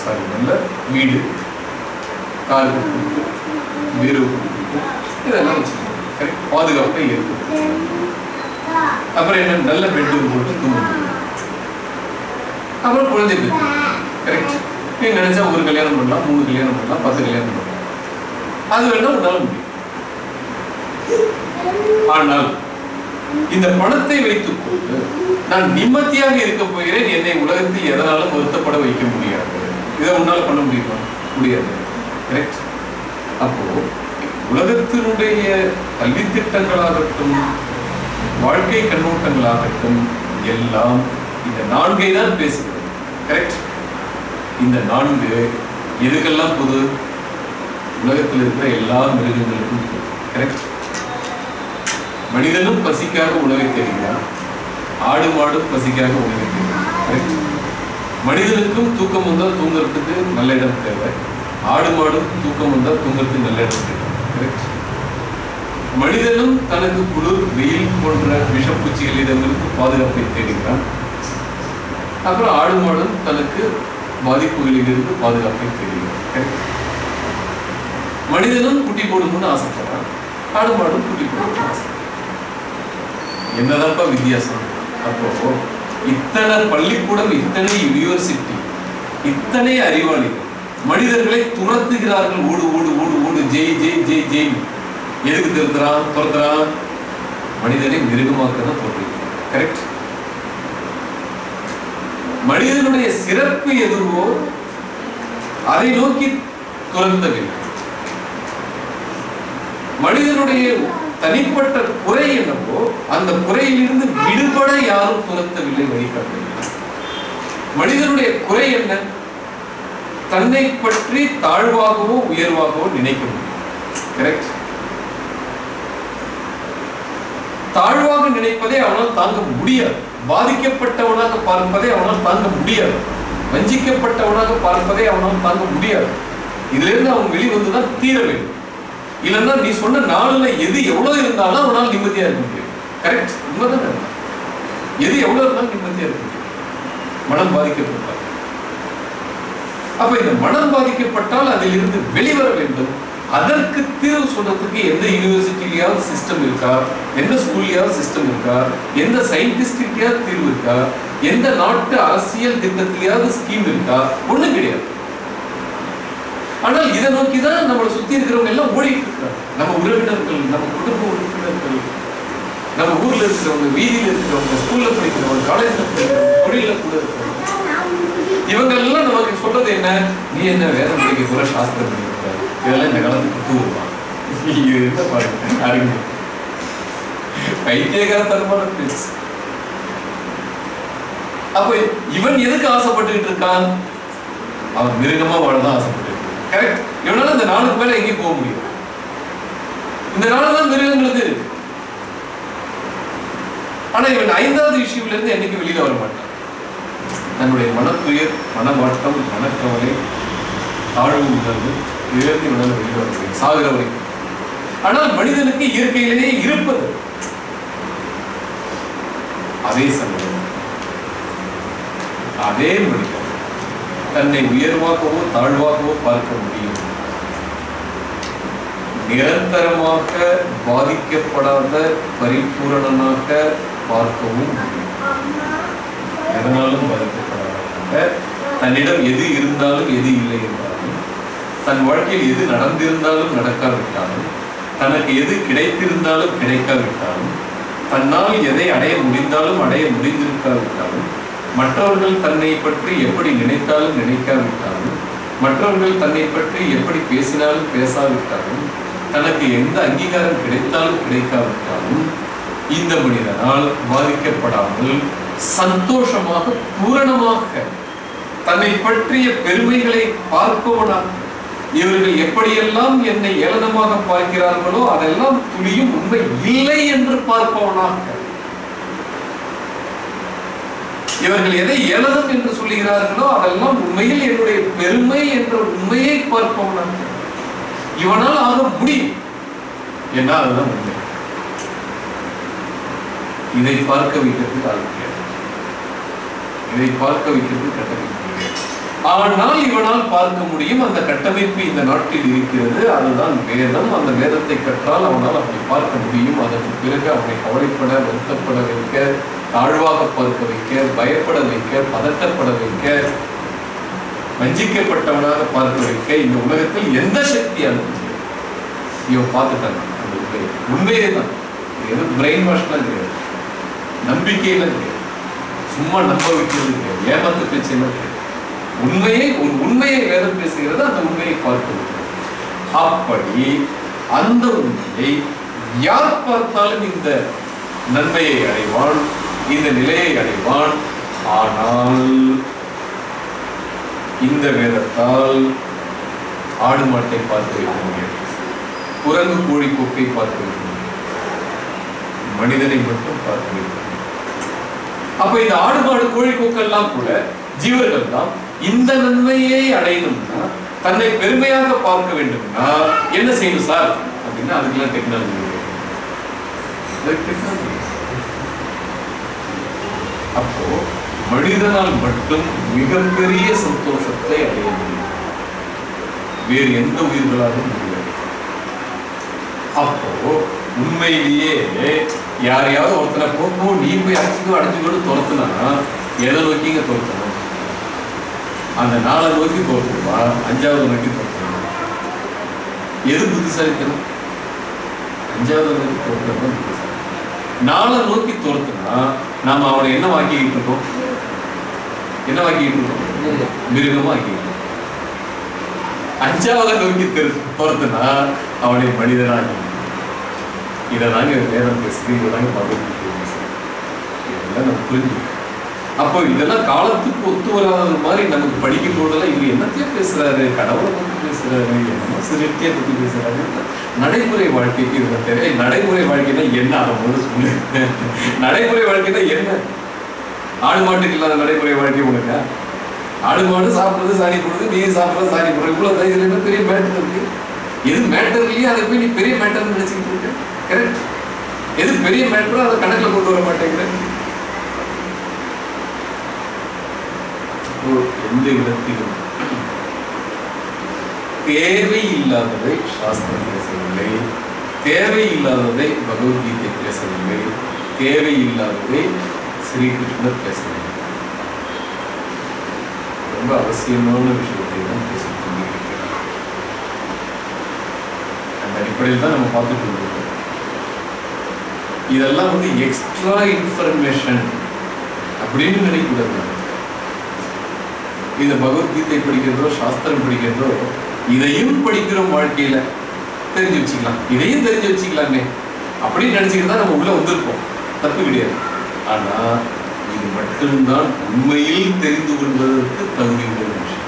Sorry நல்ல வீடு car கொடுத்து வீடு கொடுத்து இதெல்லாம் வச்சுக்கணும் கரெக்ட் பாதுகாப்பை ஏற்படுத்தும் அப்புறம் என்ன நல்ல பெட்ரூம் போட்டு தூங்கணும் அப்புறம் குழந்தை பெற்று கரெக்ட் நீ நினைச்சா ஒரு கல்யாணம் பண்ணலாம் மூணு கல்யாணம் பண்ணலாம் பத்து கல்யாணம் பண்ணலாம் அது வேணா உன்னால முடியும் ஆனால் இந்த பணத்தை வைத்துக் கொண்டு நான் நிம்மதியாக இருக்க போகிறேன் என்னை உலகத்தில் எதனாலும் வருத்தப்பட வைக்க முடியாது இதை உன்னால பண்ண முடியுமா முடியாது கரெக்ட் அப்போ உலகத்தினுடைய கல்வி திட்டங்களாகட்டும் வாழ்க்கை கண்ணோட்டங்களாகட்டும் எல்லாம் இந்த நான்கை தான் பேசுகிறது கரெக்ட் இந்த நான்கு எதுக்கெல்லாம் பொது உலகத்தில் இருக்கிற எல்லா மிருகங்களுக்கும் கரெக்ட் மனிதனும் பசிக்காக உணவை தேடுகிறான் ஆடு மாடும் பசிக்காக உணவை தேடுகிறான் கரெக்ட் மனிதனுக்கும் தூக்கம் வந்தால் தூங்குறதுக்கு நல்ல இடம் தேவை ஆடு மாடும் தூக்கம் வந்தால் தூங்குறதுக்கு நல்ல இடம் தேவை கரெக்ட் மனிதனும் தனக்கு குளிர் வெயில் போன்ற விஷப்பூச்சிகளிடமிருந்து பாதுகாப்பை தேடுகிறான் அப்புறம் ஆடு மாடும் தனக்கு பாதிப்புகளிலிருந்து பாதுகாப்பை தேடுகிறான் கரெக்ட் மனிதனும் குட்டி போடணும்னு ஆசைப்படுறான் ஆடு மாடும் குட்டி போடணும்னு ஆசைப்படுறான் என்னதான்ப்பா வித்தியாசம் அப்போ இத்தனை பள்ளிக்கூடம் இத்தனை யூனிவர்சிட்டி இத்தனை அறிவாளிகள் மனிதர்களை துரத்துகிறார்கள் ஓடு ஓடு ஓடு ஓடு ஜெய் ஜெய் ஜெய் ஜெய் எதுக்கு திருத்துறான் துரத்துறான் மனிதனை மிருகமாக்க தான் தோற்றுகிறான் கரெக்ட் மனிதனுடைய சிறப்பு எதுவோ அதை நோக்கி துரத்தவில்லை மனிதனுடைய தனிப்பட்ட குறை என்னவோ அந்த குறையிலிருந்து விடுபட யாரும் துரத்தவில்லை வழிகாட்டவில்லை மனிதனுடைய குறை என்ன தன்னை பற்றி தாழ்வாகவோ உயர்வாகவோ நினைக்க முடியும் கரெக்ட் தாழ்வாக நினைப்பதை அவனால் தாங்க முடியாது பாதிக்கப்பட்டவனாக பார்ப்பதை அவனால் தாங்க முடியாது வஞ்சிக்கப்பட்டவனாக பார்ப்பதை அவனால் தாங்க முடியாது இதுல இருந்து அவன் வெளிவந்துதான் தீர வேண்டும் இல்லைன்னா நீ சொன்ன நாளுல எது எவ்வளவு இருந்தாலும் அவனால் நிம்மதியா இருக்க முடியும் கரெக்ட் உண்மைதானே எது எவ்வளவு இருந்தாலும் நிம்மதியா இருக்க முடியும் மனம் பாதிக்கப்பட்டால் அப்ப இந்த மனம் பாதிக்கப்பட்டால் அதில் இருந்து வெளிவர வேண்டும் அதற்கு தீர்வு சொல்றதுக்கு எந்த யூனிவர்சிட்டிலயாவது சிஸ்டம் இருக்கா எந்த ஸ்கூல்லையாவது சிஸ்டம் இருக்கா எந்த சயின்டிஸ்டுக்கையாவது தீர்வு இருக்கா எந்த நாட்டு அரசியல் திட்டத்திலேயாவது ஸ்கீம் இருக்கா ஒண்ணும் கிடையாது ஆனால் இதை நோக்கி தான் நம்மளை சுத்தி இருக்கிறவங்க எல்லாம் ஓடிட்டு இருக்காங்க நம்ம உறவினர்கள் நம்ம குடும்ப உறுப்பினர்கள் நம்ம ஊர்ல இருக்கிறவங்க வீதியில இருக்கிறவங்க ஸ்கூல்ல படிக்கிறவங்க காலேஜ்ல படிக்கிறவங்க தொழில கூட இருக்கிறவங்க இவங்க எல்லாம் நமக்கு சொல்றது என்ன நீ என்ன வேதம் படிக்க கூட சாஸ்திரம் படிக்க கூடாது இதெல்லாம் இந்த காலத்துக்கு புத்து வருவான் இது என்ன பாருங்க அறிவு பைத்தியகார தருமான பேச்சு அப்ப இவன் எதுக்கு ஆசைப்பட்டுக்கிட்டு இருக்கான் அவன் மிருகமா வாழதான் ஆசைப்பட்டு கரெக்ட் இவனால இந்த நாளுக்கு மேல எங்கேயும் போக முடியும் இந்த நாள் தான் மிருகங்களுக்கு இருக்கு ஆனா இவன் ஐந்தாவது இஷ்யூல இருந்து என்னைக்கு வெளியில வர மாட்டான் தன்னுடைய மனத்துயர் மனவாட்டம் மனக்கவலை தாழ்வு உணர்வு இதிலிருந்து இவனால வெளியில வர முடியும் சாகிற வரைக்கும் ஆனால் மனிதனுக்கு இயற்கையிலேயே இருப்பது அதே சமயம் அதே மனிதன் தன்னை உயர்வாகவோ தாழ்வாகவோ பார்க்க முடியும் நிரந்தரமாக பாதிக்கப்படாத பரிபூரணனாக பார்க்கவும் முடியும் எதனாலும் பாதிக்கப்படாத தன்னிடம் எது இருந்தாலும் எது இல்லை என்றாலும் தன் வாழ்க்கையில் எது நடந்திருந்தாலும் நடக்காவிட்டாலும் தனக்கு எது கிடைத்திருந்தாலும் கிடைக்காவிட்டாலும் தன்னால் எதை அடைய முடிந்தாலும் அடைய முடிந்திருக்காவிட்டாலும் மற்றவர்கள் தன்னை பற்றி எப்படி நினைத்தாலும் நினைக்காவிட்டாலும் மற்றவர்கள் தன்னை பற்றி எப்படி பேசினாலும் பேசாவிட்டாலும் தனக்கு எந்த அங்கீகாரம் கிடைத்தாலும் கிடைக்காவிட்டாலும் இந்த மனிதனால் பாதிக்கப்படாமல் சந்தோஷமாக பூரணமாக தன்னை பற்றிய பெருமைகளை பார்ப்பவனாக இவர்கள் எப்படியெல்லாம் என்னை ஏளனமாக பார்க்கிறார்களோ அதெல்லாம் துளியும் உண்மை இல்லை என்று பார்ப்பவனாக இவர்கள் எதை ஏளனம் என்று சொல்லுகிறார்களோ அதெல்லாம் உண்மையில் என்னுடைய பெருமை என்ற உண்மையை பார்ப்பவனாக இவனால் ஆக முடியும் ஏன்னா அதுதான் உண்மை இதை பார்க்க வைக்கிறது ஆள் கிடையாது இதை பார்க்க வைக்கிறது கட்டமைப்பு கிடையாது ஆனால் இவனால் பார்க்க முடியும் அந்த கட்டமைப்பு இந்த நாட்டில் இருக்கிறது அதுதான் வேதம் அந்த வேதத்தை கற்றால் அவனால் அப்படி பார்க்க முடியும் அதற்கு பிறகு அவனை கவலைப்பட வருத்தப்பட வைக்க தாழ்வாக பார்க்க வைக்க பயப்பட வைக்க பதட்டப்பட வைக்க வஞ்சிக்கப்பட்டவனாக பார்க்க வைக்க இந்த உலகத்தில் எந்த சக்தியாலும் முடியாது. இவன் பார்த்துட்டாங்க அந்த உண்மையை உண்மையே தான் இது எதுவும் பிரெயின் வாஷ்லாம் கிடையாது நம்பிக்கையெல்லாம் கிடையாது சும்மா நம்ப வைக்கிறது கிடையாது ஏமாத்து பேச்செல்லாம் கிடையாது உண்மையை ஒரு உண்மையை வேதம் பேசுகிறது அந்த உண்மையை பார்க்கிறது அப்படி அந்த உண்மையை யார் பார்த்தாலும் இந்த நன்மையை அடைவான் இந்த நிலையை அடைவான் ஆனால் இந்த வேதத்தால் ஆடு மாட்டை பார்த்து வைக்க முடியாது குரங்கு கோழி கொக்கை பார்த்து வைக்க முடியாது மனிதனை மட்டும் பார்த்து வைக்க முடியாது அப்ப இந்த ஆடு மாடு கோழி கொக்கெல்லாம் கூட ஜீவர்கள் தான் இந்த நன்மையை அடையணும்னா தன்னை பெருமையாக பார்க்க வேண்டும்னா என்ன செய்யணும் சார் அப்படின்னா அதுக்கெல்லாம் டெக்னாலஜி அப்போ மனிதனால் மட்டும் மிகப்பெரிய சந்தோஷத்தை அடைய முடியும் வேறு எந்த உயிர்களாலும் முடியாது அப்போ உண்மையிலேயே யாரையாவது ஒருத்தனை போ நீ போய் அடிச்சுக்கோ அடிச்சுக்கோன்னு துரத்துனா எதை நோக்கிங்க துரத்தணும் அந்த நாளை நோக்கி துரத்துவா அஞ்சாவது நோக்கி துரத்தணும் எது புத்திசாலித்தனம் அஞ்சாவது நோக்கி துரத்துறது தான் புத்திசாலி நாளை நோக்கி துரத்துனா நாம அவனை என்ன வாக்கிக்கிட்டு இருக்கோம் என்ன வாக்கிக்கிட்டு இருக்கோம் மிருகமா ஆக்கிக்கிட்டு இருக்கோம். அஞ்சாவது நோக்கி திரு துரத்துனா அவனை மனிதனாகி இதை தாங்க வேதம் பேசுது இதை தாங்க பகவத்கீதை பேசுது இதெல்லாம் நம்ம புரிஞ்சுக்கணும் அப்போ இதெல்லாம் காலத்துக்கு ஒத்து வராத மாதிரி நமக்கு படிக்கும் போதெல்லாம் இவர் என்னத்தையும் பேசுறாரு கடவுளை பத்தி பேசுறாரு என்னமோ சிறுத்தியை பத்தி பேசுறாரு நடைமுறை வாழ்க்கைக்கு இதுல தேவை நடைமுறை வாழ்க்கைனா என்ன அதை முதல்ல சொல்லு நடைமுறை வாழ்க்கைனா என்ன ஆடு மாட்டுக்கு இல்லாத நடைமுறை வாழ்க்கை உனக்கு ஆடு மாடு சாப்பிடுறது சாணி போடுறது நீ சாப்பிடுறது சாணி போடுறது இவ்வளவு தான் இதுல என்ன பெரிய மேட்டர் இருக்கு எது மேட்டர் இல்லையோ அதை போய் நீ பெரிய மேட்டர் நினைச்சுக்கிட்டு இருக்க கரெக்ட் எது பெரிய மேட்டரோ அதை கணக்குல கொண்டு வர மாட்டேங்கிற இப்போ எந்த இடத்திலும் தேவையில்லாததை சாஸ்திரம் பேசவில்லை தேவையில்லாததை பகவத்கீதை பேசவில்லை தேவையில்லாததை ஸ்ரீகிருஷ்ணர் பேசவில்லை ரொம்ப அவசியமான விஷயத்தை தான் பேசிக் கொண்டிருக்கிறார் அந்த அடிப்படையில் தான் நம்ம பார்த்துட்டு இருக்கோம் இதெல்லாம் வந்து எக்ஸ்ட்ரா இன்ஃபர்மேஷன் அப்படின்னு நினைக்கூடாது இந்த பகவத்கீதை படிக்கிறதோ சாஸ்திரம் படிக்கிறதோ இதையும் படிக்கிறோம் வாழ்க்கையில தெரிஞ்சு வச்சுக்கலாம் இதையும் தெரிஞ்சு வச்சுக்கலாமே அப்படின்னு நினைச்சுக்கிட்டு தான் நம்ம உள்ள வந்திருப்போம் தப்பு கிடையாது ஆனா இது மட்டும்தான் உண்மையில் தெரிந்து கொள்வதற்கு தகுதி உள்ள விஷயம்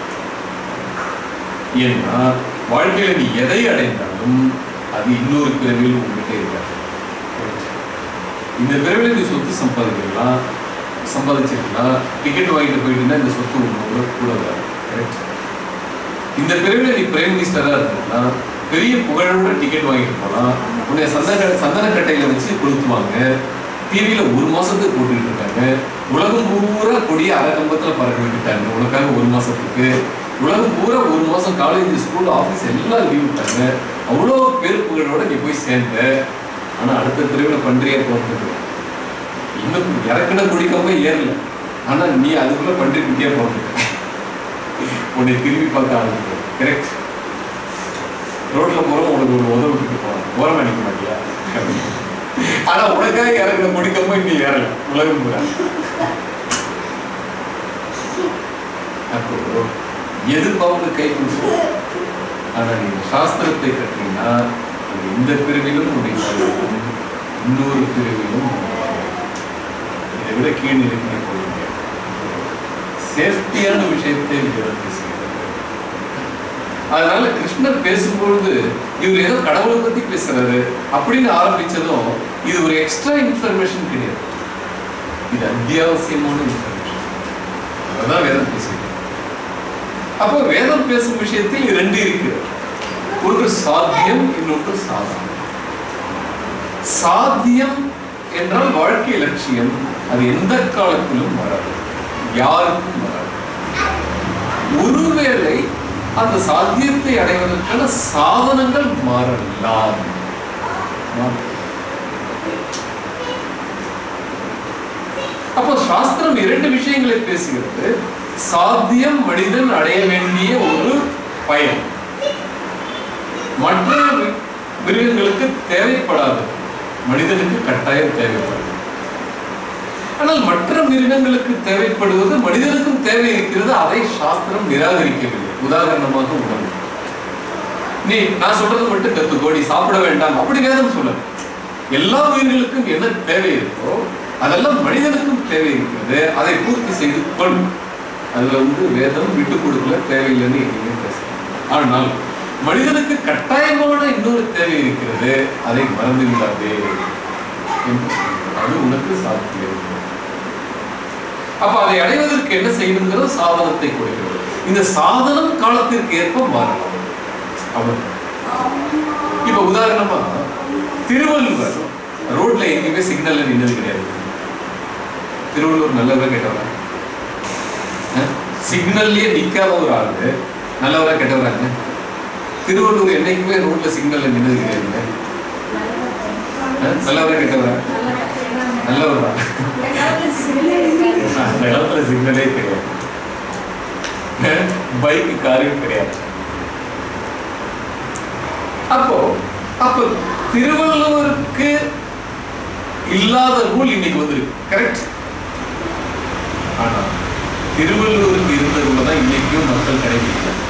ஏன்னா வாழ்க்கையில நீ எதை அடைந்தாலும் அது இன்னொரு பிறவியில் உங்ககிட்ட இருக்காது இந்த பிறவில நீ சொத்து சம்பாதிக்கலாம் சம்பாதிச்சிருக்கலாம் டிக்கெட் வாங்கிட்டு போயிட்டுனா இந்த சொத்து உங்களோட கூட வராது Correct? இந்த பிறவில நீ பிரைம் மினிஸ்டரா இருந்ததுன்னா பெரிய புகழோட டிக்கெட் வாங்கிட்டு போலாம் உன்னை சந்தன சந்தன கட்டையில வச்சு கொளுத்துவாங்க டிவியில ஒரு மாசத்துக்கு போட்டுக்கிட்டு இருக்காங்க உலகம் பூரா கொடிய அரகம்பத்துல பறக்க விட்டுட்டாங்க உனக்காக ஒரு மாசத்துக்கு உலகம் பூரா ஒரு மாசம் காலேஜ் ஸ்கூல் ஆபீஸ் எல்லாம் லீவ் விட்டாங்க அவ்வளோ பேர் புகழோட நீ போய் சேர்ந்த ஆனா அடுத்த பிரிவுல பன்றியா போறதுக்கு இன்னும் இறக்குன குடிக்காம ஏறல ஆனா நீ அதுக்குள்ள பன்றி குட்டியா போறதுக்கு உன்னை திரும்பி பார்க்க ஆரம்பிக்கும் கரெக்ட் ரோட்ல போறோம் உனக்கு ஒரு உதவி விட்டுட்டு போறான் ஓரம் அடிக்க மாட்டியா ஆனா உனக்காக இறக்குன குடிக்காம நீ ஏறல உலகம் பூரா அப்போ எதிர்பார்ப்பு கை கொடுக்கும் ஆனா நீ சாஸ்திரத்தை கற்றீங்கன்னா அது இந்த பிரிவிலும் முடியும் இன்னொரு பிரிவிலும் முடியும். இதை விட கீழ் நிலைக்கு போக முடியாது சேஃப்டியான விஷயத்தை வேதம் பேசுகிறது அதனால கிருஷ்ணர் பேசும்பொழுது இவர் ஏதோ கடவுளை பத்தி பேசுறாரு அப்படின்னு ஆரம்பிச்சதும் இது ஒரு எக்ஸ்ட்ரா இன்ஃபர்மேஷன் கிடையாது இது அத்தியாவசியமான இன்ஃபர்மேஷன் அதான் வேதம் பேசுகிறது அப்போ வேதம் பேசும் விஷயத்தில் ரெண்டு இருக்கு ஒன்று சாத்தியம் இன்னொன்று சாதனம் சாத்தியம் என்றால் வாழ்க்கை லட்சியம் அது எந்த காலத்திலும் வராது யாருக்கும் வராது ஒருவேளை அந்த சாத்தியத்தை அடைவதற்கான சாதனங்கள் மாறலாம் மாறலாம். அப்போ சாஸ்திரம் இரண்டு விஷயங்களை பேசுகிறது சாத்தியம் மனிதன் அடைய வேண்டிய ஒரு பயன் மற்ற வி- மிருகங்களுக்கு தேவைப்படாது மனிதனுக்கு கட்டாயம் தேவைப்படும் ஆனால் மற்ற மிருகங்களுக்கு தேவைப்படுவது மனிதனுக்கும் தேவை இருக்கிறது அதை சாஸ்திரம் நிராகரிக்கவில்லை உதாரணமாக உணவு நீ நான் சொல்றது மட்டும் கத்துக்கோ நீ சாப்பிட வேண்டாம் அப்படி வேதம் சொல்ல எல்லா உயிர்களுக்கும் என்ன தேவை இருக்கோ அதெல்லாம் மனிதனுக்கும் தேவை இருக்கிறது அதை பூர்த்தி செய்து கொள் அதுல வந்து வேதம் விட்டு கொடுக்கல தேவையில்லைன்னு எங்கேயுமே பேசல ஆனால் மனிதனுக்கு கட்டாயமான இன்னொரு தேவை இருக்கிறது அதை மறந்து விடாதே என்று சொல்கிறார். அது உனக்கு சாத்தியம் அப்ப அதை அடைவதற்கு என்ன செய்யணுங்கிறது சாதனத்தை கொடுக்கிறது இந்த சாதனம் காலத்திற்கு ஏற்ப மாறலாம் அவ்வளவு இப்ப உதாரணமா திருவள்ளுவர் ரோட்ல எங்கேயுமே சிக்னல்ல நின்னது கிடையாது திருவள்ளுவர் நல்லவரா கெட்டவரா அஹ்? சிக்னல்லயே நிக்காத ஒரு ஆளு நல்லவரா கெட்டவராங்க திருவள்ளுவர் என்னைக்குமே ரோட்ல சிக்னல்ல நின்னது கிடையாதுங்க அஹ்? நல்லவரா கெட்டவரா நல்லவரா அந்த இடத்துல சிக்னலே கிடையாது பைக் காரும் கிடையாது அப்போ அப்போ திருவள்ளுவருக்கு இல்லாத ரூல் இன்னைக்கு வந்திருக்கு கரெக்ட் ஆனா திருவள்ளுவருக்கு இருந்த ரூல தான் இன்னைக்கும் மக்கள் கடைபிடிக்கிறாங்க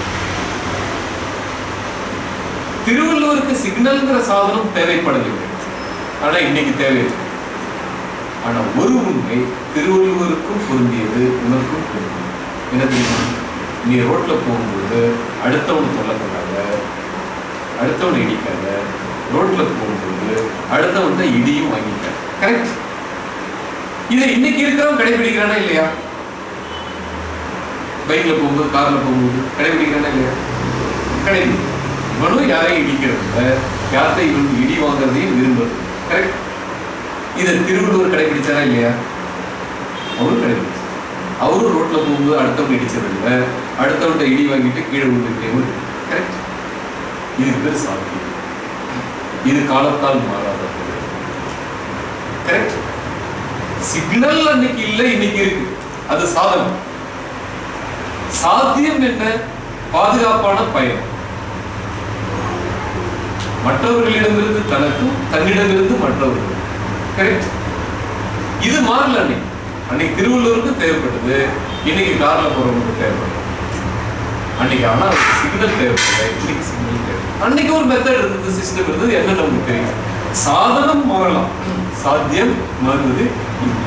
திருவள்ளுவருக்கு சிக்னல்ங்கிற சாதனம் தேவைப்படவில்லை ஆனா இன்னைக்கு தேவை ஆனா ஒரு உண்மை திருவள்ளுவருக்கும் பொருந்தியது உனக்கும் பொருந்தியது என்ன தெரியுமா நீ ரோட்ல போகும்போது அடுத்தவனை சொல்லக்கூடாத அடுத்தவனை இடிக்காத ரோட்ல போகும்போது அடுத்தவன்ட்ட இடியும் வாங்கிக்க கரெக்ட் இதை இன்னைக்கு இருக்கிறவன் கடைபிடிக்கிறானா இல்லையா பைக்ல போகும்போது கார்ல போகும்போது கடைபிடிக்கிறானா இல்லையா கடைபிடி இவனும் யாரையும் இடிக்கிறது யார்கிட்ட இவன் இடி வாங்குறதையும் விரும்புறது கரெக்ட் இதை திருவள்ளுவர் கடைபிடிச்சாரா இல்லையா அவரும் கடைபிடிச்சார் அவரும் ரோட்ல போகும்போது அடுத்தவங்க இடிச்சது இல்லை அடுத்தவன்ட்ட இடி வாங்கிட்டு கீழே விழுந்துட்டே கரெக்ட் இது பேர் சாத்தியம் இது காலத்தால் மாறாதது கரெக்ட் சிக்னல் அன்னைக்கு இல்லை இன்னைக்கு இருக்கு அது சாதனம் சாத்தியம் என்ன பாதுகாப்பான பயணம் மற்றவர்களிடமிருந்து தனக்கும் தன்னிடமிருந்து மற்றவர்களுக்கும் கரெக்ட் இது மாறல அன்னைக்கு அன்னைக்கு திருவள்ளுவருக்கு தேவைப்பட்டது இன்னைக்கு கார்ல போறவங்களுக்கு தேவைப்படும் அன்னைக்கு ஆனா சிக்னல் தேவைப்படல இன்னைக்கு சிக்னல் தேவை அன்னைக்கு ஒரு மெத்தட் இருந்தது சிஸ்டம் இருந்தது என்ன நமக்கு தெரியும் சாதனம் மாறலாம் சாத்தியம் மாறுவது இல்லை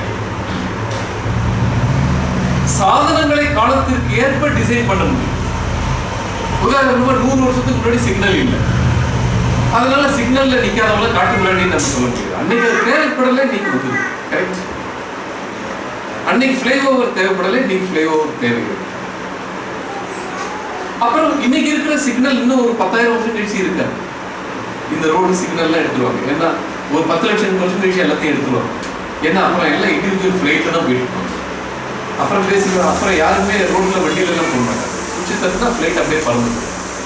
சாதனங்களை காலத்திற்கு ஏற்ப டிசைன் பண்ண முடியும் உதாரணமா நூறு வருஷத்துக்கு முன்னாடி சிக்னல் இல்லை அதனால சிக்னல்ல நிக்காதவங்கள காட்டு முன்னாடி நம்ம சொல்ல முடியாது அன்னைக்கு அது தேவைப்படல இன்னைக்கு வந்து கரெக்ட் அன்னைக்கு ஃபிளைஓவர் தேவைப்படல இன்னைக்கு ஃபிளைஓவர் தேவைப்படுது அப்புறம் இன்னைக்கு இருக்கிற சிக்னல் இன்னும் ஒரு பத்தாயிரம் வருஷம் கழிச்சு இருக்காது இந்த ரோடு சிக்னல்லாம் எடுத்துருவாங்க ஏன்னா ஒரு பத்து லட்சம் வருஷம் கழிச்சு எல்லாத்தையும் எடுத்துருவாங்க ஏன்னா அப்புறம் எல்லாம் இண்டிவிஜுவல் ஃபிளைட்ல தான் போயிட்டு இருப்பாங்க அப்புறம் பேசிக்கலாம் அப்புறம் யாருமே ரோட்ல வண்டியில எல்லாம் போக மாட்டாங்க சுற்றி தட்டுனா ஃபிளைட் அப்படியே பறந்து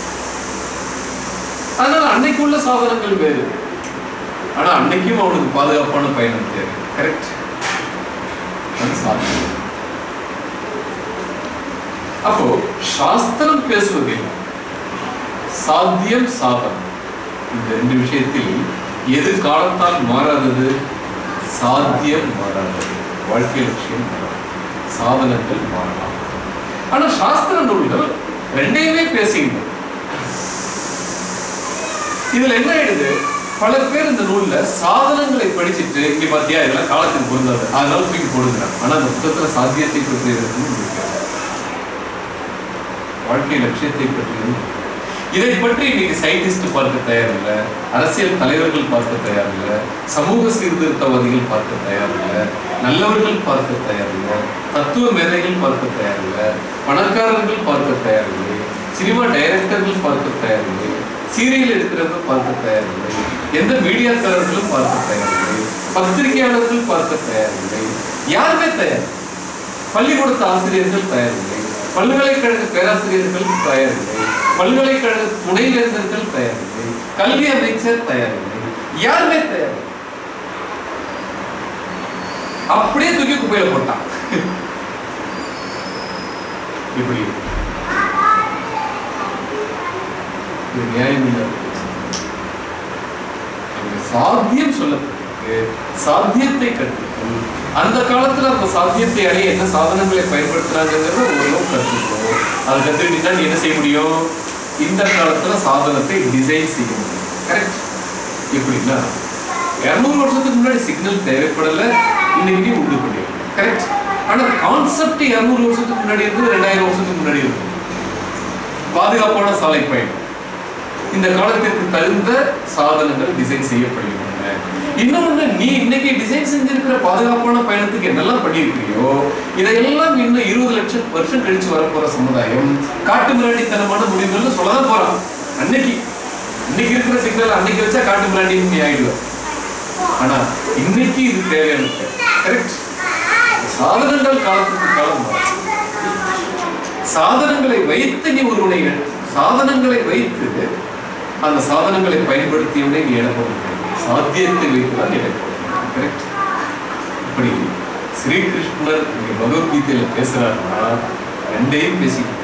அதனால அன்னைக்கு உள்ள சாதனங்கள் வேறு ஆனா அன்னைக்கும் அவனுக்கு பாதுகாப்பான பயணம் தேவை கரெக்ட் அது சாத்தியம் அப்போ சாஸ்திரம் பேசுவதில் சாத்தியம் சாதனம் இந்த ரெண்டு விஷயத்தில் எது காலத்தால் மாறாதது சாத்தியம் மாறாதது வாழ்க்கை லட்சியம் மாறாது சாதனங்கள் மாறலாம் ஆனா சாஸ்திர நூல்கள் ரெண்டையுமே பேசுகின்றன இதுல என்ன ஆயிடுது பல பேர் இந்த நூல்ல சாதனங்களை படிச்சுட்டு இங்க பாத்தியா இதெல்லாம் காலத்துக்கு பொருந்தாது அதனால தூக்கி போடுங்கிறாங்க ஆனா அந்த புத்தகத்துல சாத்தியத்தை பற்றி இருக்குன்னு இருக்கிறாங்க வாழ்க்கை லட்சியத்தை பற்றியும் இதை பற்றி இன்னைக்கு சயின்டிஸ்ட் பார்க்க தயார் இல்லை அரசியல் தலைவர்கள் பார்க்க தயார் இல்லை சமூக சீர்திருத்தவாதிகள் பார்க்க தயார் இல்லை நல்லவர்கள் பார்க்க தயார் இல்லை தத்துவ மேதைகள் பார்க்க தயார் இல்லை பணக்காரர்கள் பார்க்க தயார் இல்லை சினிமா டைரக்டர்கள் பார்க்க தயார் இல்லை சீரியல் எடுக்கிறவங்க பார்க்க தயார் இல்லை எந்த மீடியாக்காரர்களும் பார்க்க தயார் இல்லை பத்திரிகையாளர்கள் பார்க்க தயார் இல்லை யாருமே தயார் பள்ளிக்கூடத்து ஆசிரியர்கள் தயார் இல்லை பல்கலைக்கழக பேராசிரியர்கள் தயாரில்லை பல்கலைக்கழக துணைவேந்தர்கள் தயாரில்லை கல்வி அமைச்சர் தயாரில்லை யாருமே தயார் அப்படியே தூக்கி குப்பையில போட்டான் இப்படி இது நியாயம் இல்லை அங்க சாத்தியம் சொல்லப்பட்டிருக்கு சாத்தியத்தை கற்றுக்கணும் அந்த காலத்துல அந்த சாத்தியத்தை அடைய என்ன சாதனங்களை பயன்படுத்துறாங்கிறத ஓரளவு கற்றுக்கணும் அது கத்துக்கிட்டீங்கன்னா நீ என்ன செய்ய முடியும் இந்த காலத்துல சாதனத்தை டிசைன் செய்ய முடியும் கரெக்ட் எப்படின்னா இருநூறு வருஷத்துக்கு முன்னாடி சிக்னல் தேவைப்படல இன்னைக்கு நீ உண்டு பண்ணிடலாம் கரெக்ட் ஆனா கான்செப்ட் இருநூறு வருஷத்துக்கு முன்னாடி இருந்து ரெண்டாயிரம் வருஷத்துக்கு முன்னாடி இருக்கு பாதுகாப்பான சாலை பயணம் இந்த காலத்திற்கு தகுந்த சாதனங்கள் டிசைன் செய்யப்படுகின்றன இன்னொன்னு நீ இன்னைக்கு டிசைன் செஞ்சிருக்கிற பாதுகாப்பான பயணத்துக்கு என்னெல்லாம் பண்ணியிருக்கிறியோ இதையெல்லாம் இன்னும் இருபது லட்சம் வருஷம் கழிச்சு வரப்போற சமுதாயம் காட்டு மிராண்டித்தனமான முடிவுகள்னு சொல்லதான் போறான் அன்னைக்கு இன்னைக்கு இருக்கிற சிக்னல் அன்னைக்கு வச்சா காட்டு மிராண்டின்னு நீ ஆயிடுவேன் ஆனா இன்னைக்கு இது தேவையான கரெக்ட் சாதனங்கள் காலத்துக்கு காலம் மாறும். சாதனங்களை வைத்து நீ ஒருவனை சாதனங்களை வைத்து அந்த சாதனங்களை பயன்படுத்தியவனே நீ இழக்க முடியும் சாத்தியத்தை வைத்துதான் இழக்க முடியும் கரெக்ட் இப்படி ஸ்ரீகிருஷ்ணர் இங்க பகவத்கீதையில பேசுறாருன்னா ரெண்டையும் பேசிக்கிட்டு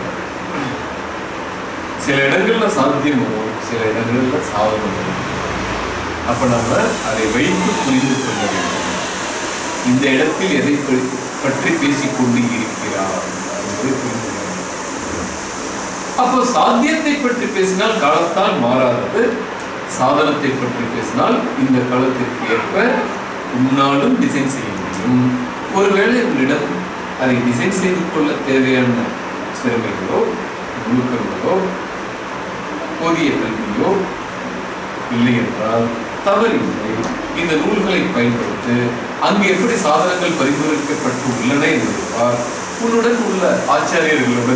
சில இடங்கள்ல சாத்தியம் வரும் சில இடங்கள்ல சாதனம் வரும் அப்ப நம்ம அதை வைத்து புரிந்து கொள்ள வேண்டும் இந்த இடத்தில் எதை பற்றி- பற்றி பேசிக் கொண்டு இருக்கிறார் என்பதை புரிந்து கொள்ள வேண்டும். அப்போ சாத்தியத்தை பற்றி பேசினால் காலத்தால் மாறாதது சாதனத்தை பற்றி பேசினால் இந்த காலத்திற்கு ஏற்ப உன்னாலும் டிசைன் செய்ய முடியும் ஒருவேளை உங்களிடம் அதை டிசைன் செய்து கொள்ள தேவையான திறமைகளோ நுணுக்கங்களோ போதிய கல்வியோ இல்லை என்றால் தவறில்லை இந்த நூல்களை பயன்படுத்து அங்கு எப்படி சாதனங்கள் பரிந்துரைக்கப்பட்டு உள்ளன என்பதை பார். உன்னுடன் உள்ள ஆச்சாரியர்களுடன்